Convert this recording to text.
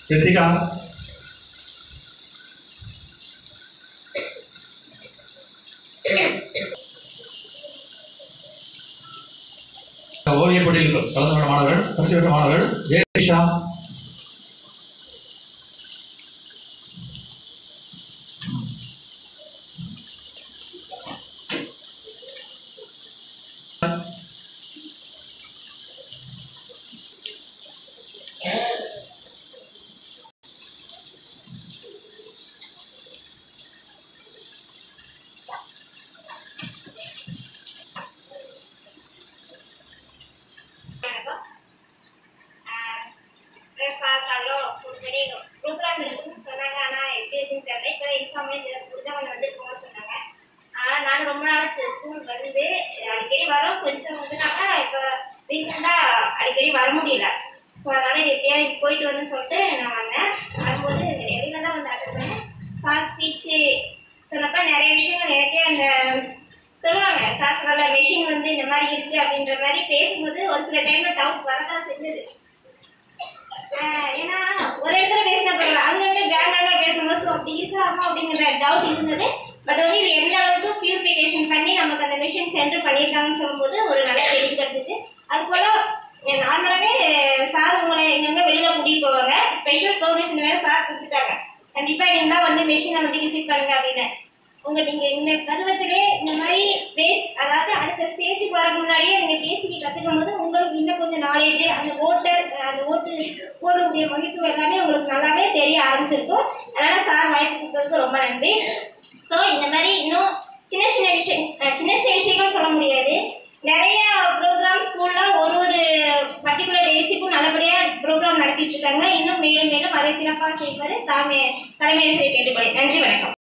ரித்திகா ஓவிய போட்டியில் கலந்து கொண்ட மாணவர்கள் பரிசு பெற்ற மாணவர்கள் ஜெயஷா ப்ரோக்ராம் இருக்குன்னு சொன்னாங்க ஆனால் எப்படி இருக்குன்னு தெரியல இப்போ இன்ஃபார்ம் புரிஞ்சவங்க வந்து போக சொன்னாங்க ஆனால் நான் ரொம்ப நாள் ஸ்கூல் வந்து அடிக்கடி வரோம் கொஞ்சம் வந்துனாக்கா இப்போ ரீசெண்டாக அடிக்கடி வர முடியல ஸோ அதனால் எப்படியாவது போயிட்டு வந்து சொல்லிட்டு நான் வந்தேன் வரும்போது இடையில தான் வந்து அட்டன் பண்ணேன் சார் ஸ்பீச்சு சொன்னப்ப நிறைய விஷயங்கள் எனக்கே அந்த சொல்லுவாங்க சார் சொன்னால மெஷின் வந்து இந்த மாதிரி இருக்கு அப்படின்ற மாதிரி பேசும்போது ஒரு சில டைம்ல டவுட் வரதான் செஞ்சது ஆஹ் ஏன்னா ஒரு இடத்துல பேசின பரவாயில்ல அங்கங்க கேங்காக பேசும்போது ஸோ அப்படி இருக்கலாமா அப்படிங்கிற டவுட் இருந்தது பட் வந்து இது எந்த அளவுக்கு பியூரிஃபிகேஷன் பண்ணி நமக்கு அந்த மிஷின் சென்டர் பண்ணியிருக்காங்கன்னு சொல்லும்போது ஒரு நல்ல தெளிவு கிடைச்சிது அது போல நார்மலாகவே சார் உங்களை எங்கெங்க வெளியில கூட்டிட்டு போவாங்க ஸ்பெஷல் பெர்மிஷன் வேற சார் கொடுத்துட்டாங்க கண்டிப்பா நீங்களா வந்து மிஷினை வந்து விசிட் பண்ணுங்க அப்படின்னு உங்க நீங்க இந்த பருவத்திலே இந்த மாதிரி பேஸ் அதாவது அடுத்த ஸ்டேஜுக்கு வர முன்னாடியே நீங்க பேசிக்க கத்துக்கும் போது உங்களுக்கு இன்னும் கொஞ்சம் நாலேஜ் அந்த ஓட்டர் அந்த ஓட்டு ஓட்டுடைய மதிப்பு எல்லாமே உங்களுக்கு நல்லாவே தெரிய ஆரம்பிச்சிருக்கும் அதனால சார் வாய்ப்பு கொடுத்ததுக்கு ரொம்ப நன்றி ஸோ இந்த மாதிரி இன்னும் சின்ன சின்ன விஷயம் அஹ் சின்ன சின்ன விஷயங்கள் சொல்ல முடியாது நிறைய ப்ரோக்ராம் ஸ்கூல்ல ஒரு ஒரு பர்டிகுலர் டேஸுக்கும் நல்லபடியாக ப்ரோக்ராம் நடத்திட்டு இருக்காங்க இன்னும் மேலும் மேலும் அதை சிறப்பாக செய்வார் தலைமை தலைமை ஆசிரியர் கேட்டுக்கொள்கிறேன் நன்றி வணக்கம்